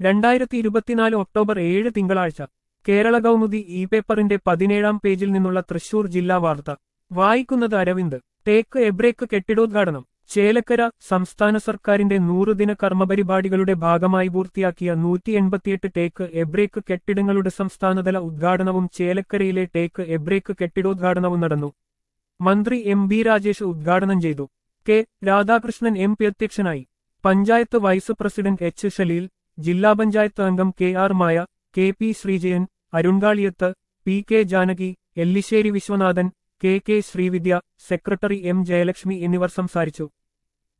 രണ്ടായിരത്തി ഇരുപത്തിനാല് ഒക്ടോബർ ഏഴ് തിങ്കളാഴ്ച കേരള കൗമുദി ഇ പേപ്പറിന്റെ പതിനേഴാം പേജിൽ നിന്നുള്ള തൃശൂർ ജില്ലാ വാർത്ത വായിക്കുന്നത് അരവിന്ദ് ടേക്ക് എബ്രേക്ക് കെട്ടിടോദ്ഘാടനം ചേലക്കര സംസ്ഥാന സർക്കാരിന്റെ നൂറുദിന കർമ്മപരിപാടികളുടെ ഭാഗമായി പൂർത്തിയാക്കിയ നൂറ്റി എൺപത്തിയെട്ട് ടേക്ക് എബ്രേക്ക് കെട്ടിടങ്ങളുടെ സംസ്ഥാനതല ഉദ്ഘാടനവും ചേലക്കരയിലെ ടേക്ക് എബ്രേക്ക് കെട്ടിടോദ്ഘാടനവും നടന്നു മന്ത്രി എം ബി രാജേഷ് ഉദ്ഘാടനം ചെയ്തു കെ രാധാകൃഷ്ണൻ എം പി അധ്യക്ഷനായി panchayat vice president H Shaleel ജില്ലാ പഞ്ചായത്ത് അംഗം K R Maya K P Sreejayan Arun Kaliyath P K Janaki Ellissery Viswanathan K K Sreevidya secretary M Jayalakshmi എന്നിവർ സംസാരിച്ചു